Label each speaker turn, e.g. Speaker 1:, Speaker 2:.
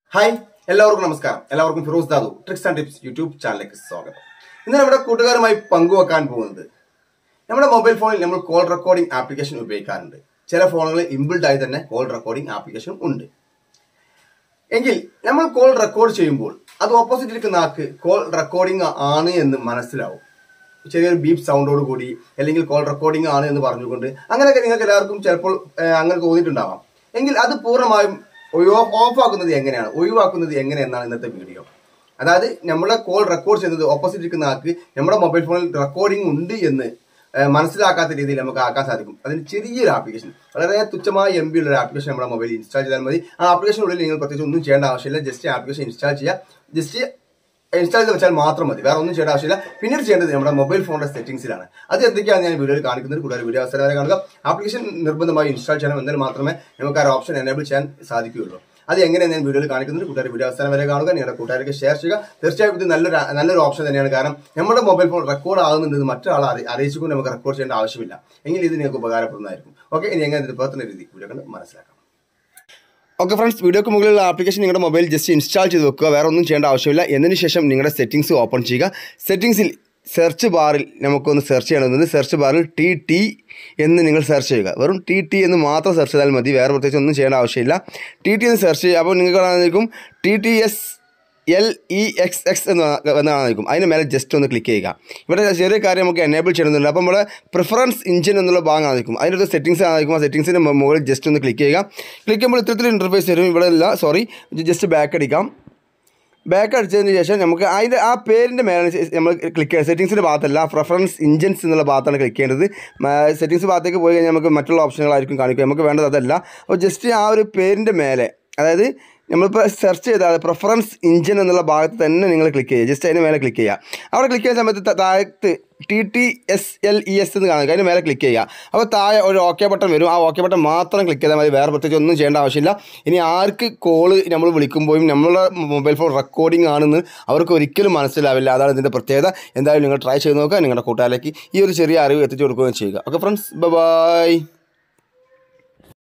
Speaker 1: hi എല്ലാവർക്കും നമസ്കാരം എല്ലാവർക്കും Firoz Dadu tricks and tips YouTube ചാനലിലേക്ക് സ്വാഗതം ഇന്ന് നമ്മുടെ കൂട്ടുകാരുമായി പങ്കുവെക്കാൻ പോകുന്നത് നമ്മുടെ മൊബൈൽ ഫോണിൽ നമ്മൾ കോൾ റെക്കോർഡിംഗ് ആപ്ലിക്കേഷൻ ഉപയോഗിക്കാറുണ്ട് ചില ഫോണുകളിൽ ഇൻബിൽഡ് ആയി തന്നെ കോൾ റെക്കോർഡിംഗ് ആപ്ലിക്കേഷൻ ഉണ്ട് എങ്കിൽ നമ്മൾ കോൾ റെക്കോർഡ് ചെയ്യുമ്പോൾ അത് ഓപ്പോസിറ്റ് ഇരിക്കുന്ന ആൾക്ക് കോൾ റെക്കോർഡിംഗ് ആണ് എന്ന് മനസ്സിലാവും ചെറിയൊരു ബീപ്പ് സൗണ്ടോട് കൂടി അല്ലെങ്കിൽ കോൾ റെക്കോർഡിംഗ് ആണ് എന്ന് പറഞ്ഞുകൊണ്ട് അങ്ങനെയൊക്കെ നിങ്ങൾക്ക് എല്ലാവർക്കും ചിലപ്പോൾ ഏഹ്, അങ്ങനെ തോന്നിയിട്ടുണ്ടാവാം എങ്കിൽ അത് പൂർണ്ണമായും ഓഫ് ആക്കുന്നത് എങ്ങനെയാണ് ഒഴിവാക്കുന്നത് എങ്ങനെയെന്നാണ് ഇന്നത്തെ വീഡിയോ അതായത് നമ്മളെ കോൾ റെക്കോർഡ് ചെയ്യുന്നത് ഓപ്പോസിറ്റ് ഇരിക്കുന്ന ആൾക്ക് നമ്മുടെ മൊബൈൽ ഫോണിൽ റെക്കോർഡിംഗ് ഉണ്ട് എന്ന് ഏഹ്, മനസ്സിലാക്കാത്ത രീതിയിൽ നമുക്ക് ആക്കാൻ സാധിക്കും അതിന് ചെറിയൊരു ആപ്ലിക്കേഷൻ വളരെ തുച്ഛമായ എം ബി ഉള്ള ഒരു ആപ്ലിക്കേഷൻ നമ്മുടെ മൊബൈലിൽ ഇൻസ്റ്റാൾ ചെയ്താൽ മതി ആ ആപ്ലിക്കേഷനുള്ളിൽ നിങ്ങൾ പ്രത്യേകിച്ച് ഒന്നും ചെയ്യേണ്ട ആവശ്യമില്ല ജസ്റ്റ് ആപ്ലിക്കേഷൻ ഇൻസ്റ്റാൾ ചെയ്യുക ജസ്റ്റ് ഇൻസ്റ്റാൾ ചെയ്ത് വെച്ചാൽ മാത്രം മതി വേറെ ഒന്നും ചെയ്യേണ്ട ആവശ്യമില്ല പിന്നീട് ചെയ്യേണ്ടത് നമ്മുടെ മൊബൈൽ ഫോണിന്റെ സെറ്റിംഗ്സിലാണ് അത് എന്തൊക്കെയാണ് ഞാൻ വീഡിയോയിൽ കാണിക്കുന്നത് കൂടുതൽ വീഡിയോ അവസരം വരെ കാണുക ആപ്ലിക്കേഷൻ നിർബന്ധമായി ഇൻസ്റ്റാൾ ചെയ്യണം എന്നാൽ മാത്രമേ നമുക്ക് ആ ഓപ്ഷൻ എനേബിൾ ചെയ്യാൻ സാധിക്കുകയുള്ളൂ അത് എങ്ങനെയാണ് ഞാൻ വീഡിയോയിൽ കാണിക്കുന്നത് കൂട്ടുകാർ വീഡിയോ അവസാനം വരെ കാണുക നിങ്ങളുടെ കൂട്ടുകാർക്ക് ഷെയർ ചെയ്യുക തീർച്ചയായും ഇത് നല്ലൊരു നല്ലൊരു ഓപ്ഷൻ തന്നെയാണ് കാരണം നമ്മുടെ മൊബൈൽ ഫോൺ റെക്കോർഡ് ആകുന്നുണ്ട് മറ്റൊരാളെ അറി- അറിയിച്ചുകൊണ്ട് നമുക്ക് റെക്കോർഡ് ചെയ്യേണ്ട ആവശ്യമില്ല എങ്കിൽ ഇത് നിങ്ങൾക്ക് ഉപകാരപ്പെടുന്നതായിരിക്കും ഓക്കെ ഇനി എങ്ങനെ ഇത് പ്രവർത്തന രീതി വീഡിയോ കണ്ട് മനസ്സിലാക്കാം ഓക്കെ ഫ്രണ്ട്സ് വീഡിയോക്ക് മുകളിലുള്ള ആപ്ലിക്കേഷൻ നിങ്ങളുടെ മൊബൈൽ ജസ്റ്റ് ഇൻസ്റ്റാൾ ചെയ്ത് വെക്കുക വേറെ ഒന്നും ചെയ്യേണ്ട ആവശ്യമില്ല എന്നതിന് ശേഷം നിങ്ങളുടെ സെറ്റിംഗ്സ് ഓപ്പൺ ചെയ്യുക സെറ്റിംഗ്സിൽ സെർച്ച് ബാറിൽ നമുക്കൊന്ന് സെർച്ച് ചെയ്യണമെന്നത് സെർച്ച് ബാറിൽ ടി ടി എന്ന് നിങ്ങൾ സെർച്ച് ചെയ്യുക വെറും ടി ടി എന്ന് മാത്രം സെർച്ച് ചെയ്താൽ മതി വേറെ പ്രത്യേകിച്ച് ഒന്നും ചെയ്യേണ്ട ആവശ്യമില്ല ടി ടി എന്ന് സെർച്ച് ചെയ്യുക അപ്പോൾ നിങ്ങൾക്ക് കാണാനായിരിക്കും T T S L E X X എന്ന് എന്നായിരിക്കും അതിന് മേലെ ജസ്റ്റ് ഒന്ന് ക്ലിക്ക് ചെയ്യുക ഇവിടെ ചെറിയ കാര്യം നമുക്ക് എനേബിൾ ചെയ്യണമെന്നുണ്ട് അപ്പോൾ നമ്മുടെ പ്രിഫറൻസ് ഇഞ്ചിൻ എന്നുള്ള ഭാഗം ആയിരിക്കും അതിൻ്റെ ഒരു സെറ്റിംഗ്സ് ആയിരിക്കും ആ സെറ്റിംഗ്സിന് മുകളിൽ ജസ്റ്റ് ഒന്ന് ക്ലിക്ക് ചെയ്യുക ക്ലിക്ക് ചെയ്യുമ്പോൾ ഇത്തരത്തിൽ ഇൻ്റർഫേസ് വരും ഇവിടെ അല്ല സോറി ജസ്റ്റ് ബാക്ക് അടിക്കാം ബാക്ക് അടിച്ചതിന് ശേഷം നമുക്ക് അതിൻ്റെ ആ പേരിൻ്റെ മേലാണ് ശേ- നമ്മൾ ക്ലിക്ക് ചെയ്യുക സെറ്റിംഗ്സിൻ്റെ ഭാഗത്തല്ല പ്രിഫറൻസ് ഇഞ്ചൻസ് എന്നുള്ള ഭാഗത്താണ് ക്ലിക്ക് ചെയ്യേണ്ടത് സെറ്റിംഗ്സ് ഭാഗത്തേക്ക് പോയി കഴിഞ്ഞാൽ നമുക്ക് മറ്റുള്ള ഓപ്ഷനുകളായിരിക്കും കാണിക്കുക നമുക്ക് വേണ്ടത് അതല്ല അപ്പോൾ ജസ്റ്റ് ആ ഒരു പേരിൻ്റെ മേലെ അതായത് നമ്മളിപ്പോൾ സെർച്ച് ചെയ്താൽ പ്രിഫറൻസ് ഇഞ്ചിൻ എന്നുള്ള ഭാഗത്ത് തന്നെ നിങ്ങൾ ക്ലിക്ക് ചെയ്യുക ജസ്റ്റ് അതിന് മേലെ ക്ലിക്ക് ചെയ്യുക അവിടെ ക്ലിക്ക് ചെയ്യുന്ന സമയത്ത് ത- താഴത്ത് T T S L E S എന്ന് കാണുക അതിന് മേലെ ക്ലിക്ക് ചെയ്യുക അപ്പോൾ താഴെ ഒരു ഓക്കെ ബട്ടൺ വരും ആ ഓക്കെ ബട്ടൺ മാത്രം ക്ലിക്ക് ചെയ്താൽ മതി വേറെ പ്രത്യേകിച്ച് ഒന്നും ചെയ്യേണ്ട ആവശ്യമില്ല ഇനി ആർക്ക് കോള് നമ്മൾ വിളിക്കുമ്പോഴും നമ്മളുടെ മൊബൈൽ ഫോൺ റെക്കോർഡിംഗ് ആണെന്ന് അവർക്ക് ഒരിക്കലും മനസ്സിലാവില്ല അതാണ് ഇതിൻ്റെ പ്രത്യേകത എന്തായാലും നിങ്ങൾ ട്രൈ ചെയ്ത് നോക്കുക നിങ്ങളുടെ കൂട്ടുകാരിലേക്ക് ഈ ഒരു ചെറിയ അറിവ് എത്തിച്ചു കൊടുക്കുകയും ചെയ്യുക ഓക്കെ ഫ്രണ്ട്സ് ബൈ